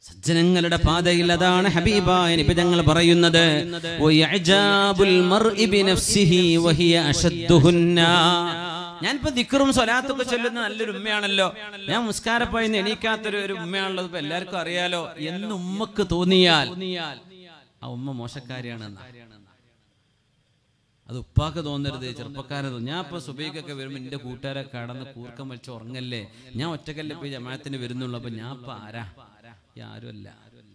സജ്ജനങ്ങളുടെ പാതയിൽ അതാണ് ഹബീബായ നിബിതങ്ങൾ പറയുന്നത് വയഅജാബുൽ മർഇ ബിനഫ്സിഹി വഹിയ അശദ്ദുഹുന്ന ഞാനിപ്പോ ദിക്റും സ്വലാത്തൊക്കെ ചൊല്ലുന്ന നല്ലൊരു ഉമ്മയാണല്ലോ ഞാൻ മുസ്കാരപ്പായിന്ന് എണീക്കാത്തൊരു ഒരു ഉമ്മയാണുള്ളത് ഇപ്പൊ എല്ലാവർക്കും അറിയാലോ എന്ന് ഉമ്മക്ക് തോന്നിയാൽ ആ ഉമ്മ മോശക്കാരിയാണെന്ന് അത് ഉപ്പാക്ക് തോന്നരുത് ചെറുപ്പക്കാരെ തോന്നും ഞാൻ ഇപ്പൊ സുബൈക്കൊക്കെ വരുമ്പോ എന്റെ കൂട്ടുകാരെ കടന്ന് കൂർക്കം വലിച്ച് ഉറങ്ങല്ലേ ഞാൻ ഒറ്റക്കല്ലേ ഇപ്പൊ ഈ ജമാഅത്തിന് വരുന്നുള്ളൂ അപ്പൊ ഞാൻ ഇപ്പൊ ആരാ ഈ ആരുമല്ല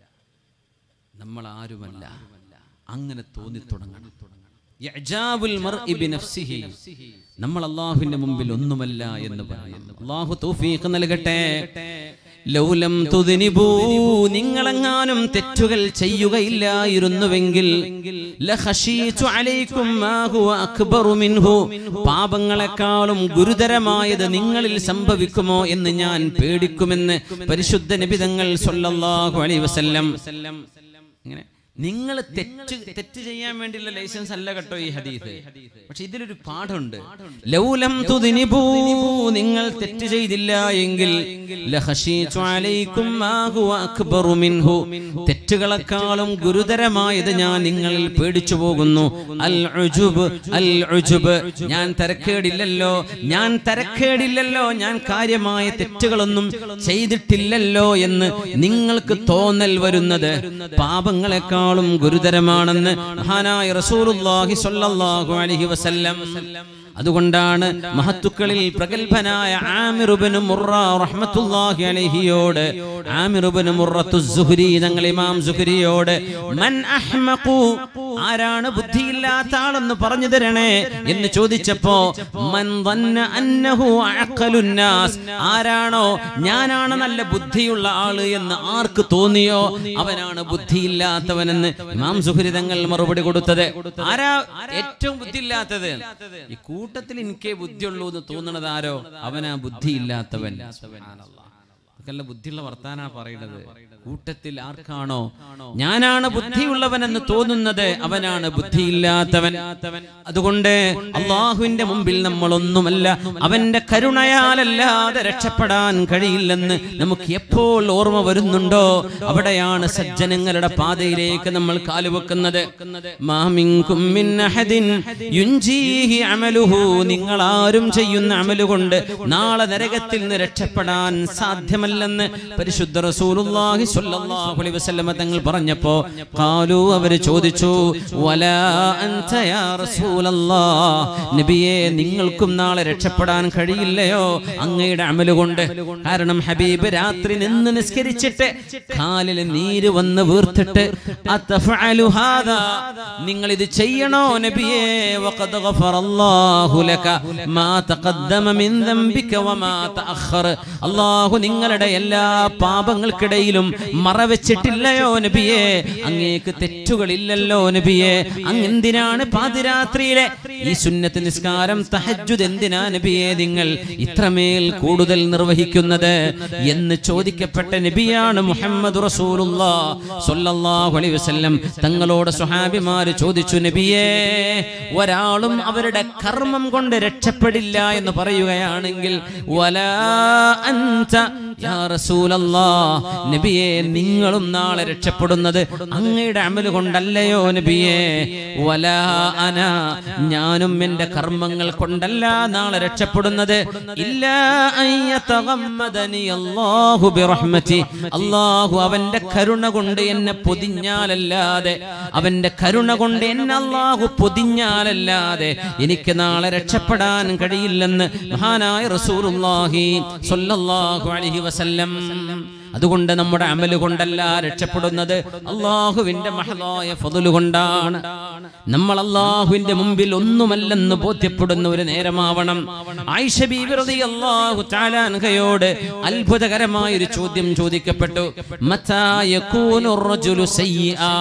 നമ്മൾ ആരുമല്ല അങ്ങനെ തോന്നി തുടങ്ങണം യഅജാബുൽ മർഇ ബിനഫ്സിഹി. നമ്മൾ അള്ളാഹുവിന്റെ മുമ്പിൽ ഒന്നുമല്ല എന്ന് പറയുന്നു അള്ളാഹു തൗഫീഖ് നൽകട്ടെ ലൗലം തുദിനിബൂ നിങ്ങളെങ്ങാനും തെറ്റുകൾ ചെയ്യുകയില്ലായിരുന്നുവെങ്കിൽ ലഖശീതു അലൈക്കും മാ ഹുവ അക്ബറു മിൻഹു പാപങ്ങളെക്കാളും ഗുരുതരമായത് നിങ്ങളിൽ സംഭവിക്കുമോ എന്ന് ഞാൻ പേടിക്കുമെന്ന് പരിശുദ്ധ നബിതങ്ങൾ സല്ലല്ലാഹു അലൈഹി വസല്ലം ഇങ്ങനെ നിങ്ങൾ തെറ്റ് തെറ്റ് ചെയ്യാൻ വേണ്ടിയുള്ള ലൈസൻസ് അല്ല കേട്ടോ ഈ ഹദീസ് പക്ഷെ ഇതിലൊരു പാഠമുണ്ട് ലൗലം തുദിനിബൂ നിങ്ങൾ തെറ്റ് ചെയ്തില്ല എങ്കിൽ ലഖശീതു അലൈക്കും മാ ഹുവ അക്ബറു മിൻഹു തെറ്റുകളെക്കാളും ഗുരുതരമായത് ഞാൻ നിങ്ങളിൽ പേടിച്ചു പോകുന്നു അൽ ഉജുബ് അൽ ഉജുബ് ഞാൻ തരക്കേടില്ലല്ലോ ഞാൻ തരക്കേടില്ലല്ലോ ഞാൻ കാര്യമായ തെറ്റുകളൊന്നും ചെയ്തിട്ടില്ലല്ലോ എന്ന് നിങ്ങൾക്ക് തോന്നൽ വരുന്നത് പാപങ്ങളെക്കാളും ഗുരുതരമാണെന്ന് മഹാനായ റസൂലുള്ളാഹി സ്വല്ലല്ലാഹു അലൈഹി വസല്ലം അതുകൊണ്ടാണ് മഹത്തുക്കളിൽ പ്രഗത്ഭനായ ആമിറുബിന് മുറ റഹ്മത്തുള്ളാഹി അലൈഹിയോട് ആമിറുബിന് മുറത്തു സുഹരി തങ്ങൾ ഇമാം സുഹരിയോട് മൻ അഹ്മഖു ആരാണ് ബുദ്ധിയില്ലാത്ത ആളെന്ന് പറഞ്ഞു തരണേ എന്ന് ചോദിച്ചപ്പോ മൻ ظن അന്നഹു അഅഖലുൻ നാസ് ആരാണോ ഞാനാണ് നല്ല ബുദ്ധിയുള്ള ആള് എന്ന് ആർക്ക് തോന്നിയോ അവനാണ് ബുദ്ധിയില്ലാത്തവനെന്ന് ഇമാം സുഹരി തങ്ങൾ മറുപടി കൊടുത്തത് ആരാ ഏറ്റവും ബുദ്ധിയില്ലാത്തത് ഈ കൂട്ടത്തിൽ എനിക്കേ ബുദ്ധിയുള്ളൂ എന്ന് തോന്നുന്നത് ആരോ അവനാ ബുദ്ധിയില്ലാത്തവൻ അതൊക്കെല്ല ബുദ്ധിയുള്ള വർത്താനാ പറയുന്നത് കൂട്ടത്തിൽ ആർക്കാണോ ഞാനാണ് ബുദ്ധിയുള്ളവനെന്ന് തോന്നുന്നത് അവനാണ് ബുദ്ധിയില്ലാത്തവൻ അതുകൊണ്ട് അള്ളാഹുവിന്റെ മുമ്പിൽ നമ്മളൊന്നുമല്ല അവന്റെ കരുണയാലല്ലാതെ രക്ഷപ്പെടാൻ കഴിയില്ലെന്ന് നമുക്ക് എപ്പോൾ ഓർമ്മ വരുന്നുണ്ടോ അവിടെയാണ് സജ്ജനങ്ങളുടെ പാതയിലേക്ക് നമ്മൾ കാലുവെക്കുന്നത് മാമിൻകും മിൻ അഹദിൻ യുൻജീഹി അമലുഹു നിങ്ങൾ ആരും ചെയ്യുന്ന അമലുകൊണ്ട് നാളെ നരകത്തിൽ നിന്ന് രക്ഷപ്പെടാൻ സാധ്യമല്ലെന്ന് പരിശുദ്ധ റസൂലുള്ളാഹി സ്വല്ലല്ലാഹു അലൈഹി വസല്ലമ തങ്ങൾ പറഞ്ഞപ്പോ ഖാലു അവർ ചോദിച്ചു വലാ അൻത യാ റസൂലല്ലാഹ് നബിയെ നിങ്ങൾക്കും നാളെ രക്ഷപ്പെടാൻ കഴിയില്ലയോ അങ്ങയുടെ അമല് കൊണ്ട് കാരണം ഹബീബ് രാത്രി നിന്ന് നിസ്കരിച്ചിട്ട് കാലിൽ നീര് വന്ന് വീർത്തിട്ട് അതഫഅലു ഹാദാ നിങ്ങൾ ഇത് ചെയ്യണോ നബിയെ വഖദ് ഗഫറല്ലാഹു ലക മാ തഖദ്ദമ മിൻ ദംബിക വമാ തഅഖർ അല്ലാഹു നിങ്ങളുടെ എല്ലാ പാപങ്ങൾക്കിടയിലും മറവെച്ചിട്ടില്ലയോ നബിയെ അങ്ങേക്ക് തെറ്റുകളില്ലല്ലോ നബിയെ അങ്ങ് എന്തിനാണ് പാതിരാത്രിയിലെ ഈ സുന്നത്ത് നിസ്കാരം തഹജ്ജുദ് എന്തിനാ നബിയെ നിങ്ങൾ ഇത്രമേൽ കൂടുതൽ നിർവഹിക്കുന്നത് എന്ന് ചോദിക്കപ്പെട്ട നബിയാണ് മുഹമ്മദ് റസൂലുള്ളാ സ്വല്ലല്ലാഹു അലൈഹി വസല്ലം തങ്ങളോട് സ്വഹാബിമാര് ചോദിച്ചു നബിയെ ഒരാളും അവരുടെ കർമ്മം കൊണ്ട് രക്ഷപ്പെടില്ല എന്ന് പറയുകയാണെങ്കിൽ വലാ അൻത യാ റസൂലല്ലാ നബിയെ നിങ്ങളും നാളെ രക്ഷപ്പെടുന്നത് അങ്ങയുടെ അമല് കൊണ്ടല്ലയോ നബിയെ വലാ അന ഞാനും എന്റെ കർമ്മങ്ങൾ കൊണ്ടല്ല നാളെ രക്ഷപ്പെടുന്നത് ഇല്ലാ അൻ യതഗമ്മദനി അല്ലാഹു ബിറഹ്മതി അല്ലാഹു അവന്റെ കരുണ കൊണ്ട് എന്നെ പൊതിഞ്ഞാലല്ലാതെ അവന്റെ കരുണ കൊണ്ട് എന്നെ അല്ലാഹു പൊതിഞ്ഞാലല്ലാതെ എനിക്ക് നാളെ രക്ഷപ്പെടാൻ കഴിയില്ലെന്ന് മഹാനായ റസൂലുള്ളാഹി സ്വല്ലല്ലാഹു അലൈഹി വസല്ലം അതുകൊണ്ട് നമ്മുടെ അമല് കൊണ്ടല്ല രക്ഷപ്പെടുന്നത് അള്ളാഹുവിന്റെ മഹലായ ഫضല് കൊണ്ടാണ് നമ്മൾ അള്ളാഹുവിന്റെ മുമ്പിൽ ഒന്നുമല്ലെന്ന് ബോധ്യപ്പെടുന്ന ഒരു നേരമാവണം ആയിഷ ബീബി റളിയല്ലാഹു തആല അൻഹയോട് അത്ഭുതകരമായ ഒരു ചോദ്യം ചോദിക്കപ്പെട്ടു മത്താ യകൂനു റജുലു സയ്യിആ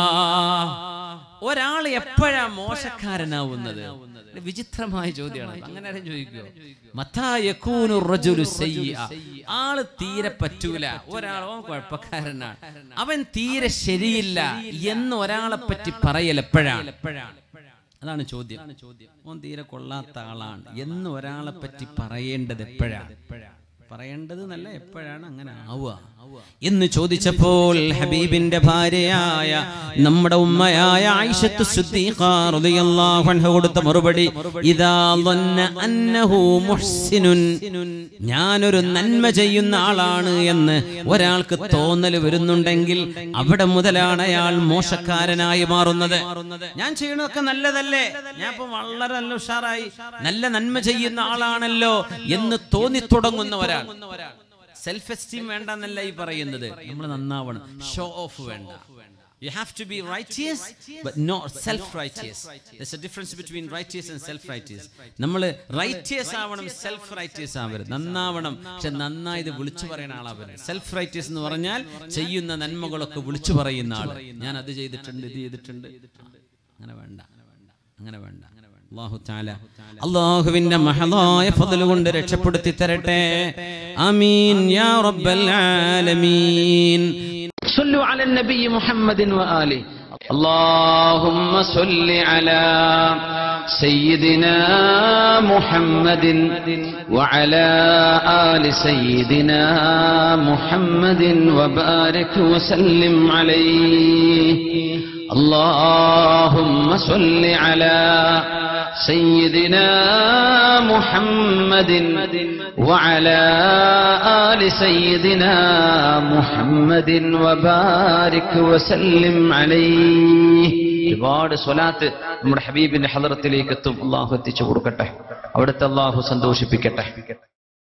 ഒരാൾ എപ്പോഴാ മോശക്കാരനാവുന്നത് ഒരു വിചിത്രമായ ചോദ്യമാണ് അങ്ങനെ ആരും ചോദിക്കോ മത്തായക്കൂനു റജുലു സയ്യിഅ. ആള് തീരെ പറ്റൂല ഒരാൾ ഓൻ കുഴപ്പക്കാരനാണ് അവൻ തീരെ ശരിയില്ല എന്ന് ഒരാളെ പറ്റി പറയൽ എപ്പോഴാണ് അതാണ് ചോദ്യം ഓൻ തീരെ കൊള്ളാത്ത ആളാണ് എന്ന് ഒരാളെ പറ്റി പറയേണ്ടത് എപ്പോഴാണ് പറയേണ്ടത് നല്ല എപ്പോഴാണ് അങ്ങനെ ആവുക എന്ന് ചോദിച്ചപ്പോൾ ഹബീബിന്റെ ഭാര്യയായ നമ്മുടെ ഉമ്മയായ ആയിഷത്തു സിദ്ദീഖ റളിയല്ലാഹു അൻഹ കൊടുത്ത മറുപടി ഇദാ ളന്ന അന്നഹു മുഹ്സിനുൻ ഞാനൊരു നന്മ ചെയ്യുന്ന ആളാണ് എന്ന് ഒരാൾക്ക് തോന്നൽ വരുന്നുണ്ടെങ്കിൽ അവിടെ മുതലാണ് അയാൾ മോശക്കാരനായി മാറുന്നത് ഞാൻ ചെയ്യണതൊക്കെ നല്ലതല്ലേ ഞാൻ ഇപ്പൊ വളരെ നല്ല ഉഷാറായി നല്ല നന്മ ചെയ്യുന്ന ആളാണല്ലോ എന്ന് തോന്നി തുടങ്ങുന്ന ഒരാൾ സെൽഫ് എസ്റ്റീം വേണ്ട എന്നല്ല ഈ പറയുന്നത് നമ്മൾ നന്നാവണം ഷോ ഓഫ് വേണ്ട you have to be righteous but not self righteous there's a difference between righteous and self righteous നമ്മൾ റൈറ്റിയസ് ആവണം സെൽഫ് റൈറ്റിയസ് ആവരുത് നന്നാവണം പക്ഷെ നന്നായി വിളിച്ചു പറയുന്ന ആളാവരുത് സെൽഫ് റൈറ്റിയസ് എന്ന് പറഞ്ഞാൽ ചെയ്യുന്ന നന്മകളൊക്കെ വിളിച്ചു പറയുന്ന ആൾ ഞാൻ അത് ചെയ്തിട്ടുണ്ട് ഇത് ചെയ്തിട്ടുണ്ട് അങ്ങനെ വേണ്ട അങ്ങനെ വേണ്ട അള്ളാഹു താല അള്ളാഹുവിന്റെ മഹദായ ഫضل കൊണ്ട് രക്ഷപ്പെടുത്തി തരട്ടെ ആമീൻ യാ റബ്ബൽ ആലമീൻ صلوا على النبي محمد وآله اللهم صل على سيدنا محمد وعلى آل سيدنا محمد وبارك وسلم عليه اللهم صل على سيدنا محمد وعلى آل سيدنا محمد وبارك وسلم عليه ഒരുപാട് സ്വലാത്ത് നമ്മുടെ ഹബീബിന്റെ ഹലറത്തിലേക്ക് എത്തും അള്ളാഹു എത്തിച്ചു കൊടുക്കട്ടെ അവിടുത്തെ അള്ളാഹു സന്തോഷിപ്പിക്കട്ടെ